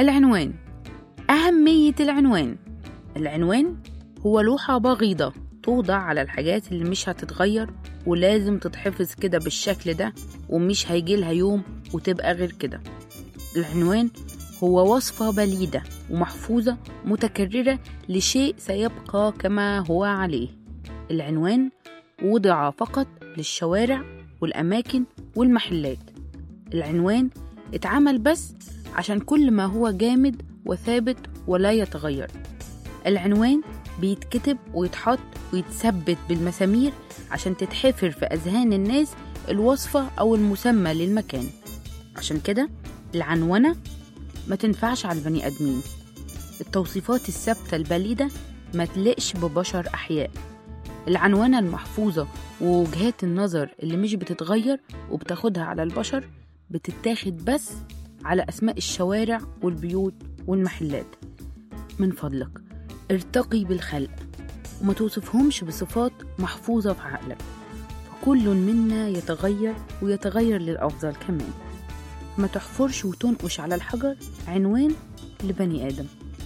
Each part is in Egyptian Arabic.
العنوان أهمية العنوان العنوان هو لوحة بغيضة توضع على الحاجات اللي مش هتتغير ولازم تتحفظ كده بالشكل ده ومش هيجيلها يوم وتبقى غير كده العنوان هو وصفة بليدة ومحفوظة متكررة لشيء سيبقى كما هو عليه العنوان وضع فقط للشوارع والأماكن والمحلات العنوان اتعمل بس عشان كل ما هو جامد وثابت ولا يتغير العنوان بيتكتب ويتحط ويتثبت بالمسامير عشان تتحفر في أذهان الناس الوصفة أو المسمى للمكان عشان كده العنونة ما تنفعش على البني آدمين التوصيفات الثابتة البليدة ما تلقش ببشر أحياء العنونة المحفوظة ووجهات النظر اللي مش بتتغير وبتاخدها على البشر بتتاخد بس على أسماء الشوارع والبيوت والمحلات من فضلك ارتقي بالخلق وما توصفهمش بصفات محفوظة في عقلك فكل منا يتغير ويتغير للأفضل كمان ما تحفرش وتنقش على الحجر عنوان لبني آدم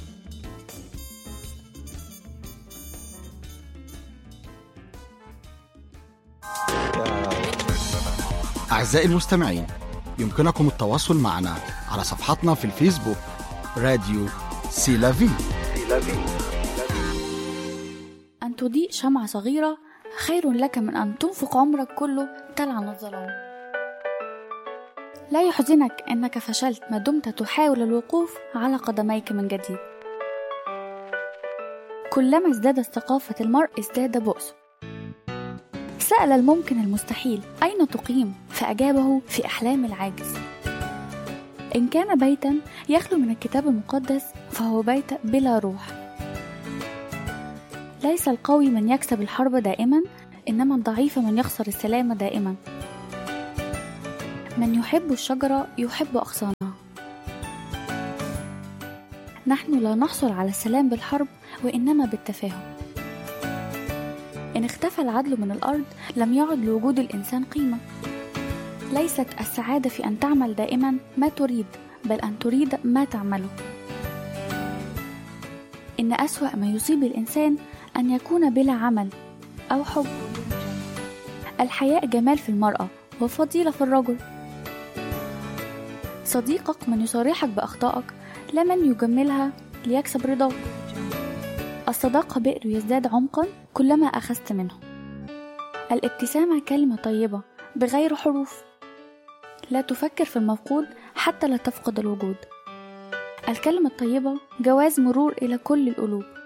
أعزائي المستمعين يمكنكم التواصل معنا على صفحتنا في الفيسبوك راديو سيلافي أن تضيء شمعة صغيرة خير لك من أن تنفق عمرك كله تلعن الظلام لا يحزنك أنك فشلت ما دمت تحاول الوقوف على قدميك من جديد كلما ازدادت ثقافة المرء ازداد بؤسه سأل الممكن المستحيل أين تقيم فأجابه في أحلام العاجز إن كان بيتا يخلو من الكتاب المقدس فهو بيت بلا روح ليس القوي من يكسب الحرب دائما إنما الضعيف من يخسر السلام دائما من يحب الشجرة يحب أغصانها نحن لا نحصل على السلام بالحرب وإنما بالتفاهم إن اختفى العدل من الأرض لم يعد لوجود الإنسان قيمة ليست السعادة في أن تعمل دائما ما تريد بل أن تريد ما تعمله إن أسوأ ما يصيب الإنسان أن يكون بلا عمل أو حب الحياء جمال في المرأة وفضيلة في الرجل صديقك من يصارحك بأخطائك لا من يجملها ليكسب رضاك الصداقة بئر يزداد عمقا كلما أخذت منه الابتسامة كلمة طيبة بغير حروف لا تفكر في المفقود حتى لا تفقد الوجود الكلمة الطيبة جواز مرور إلى كل القلوب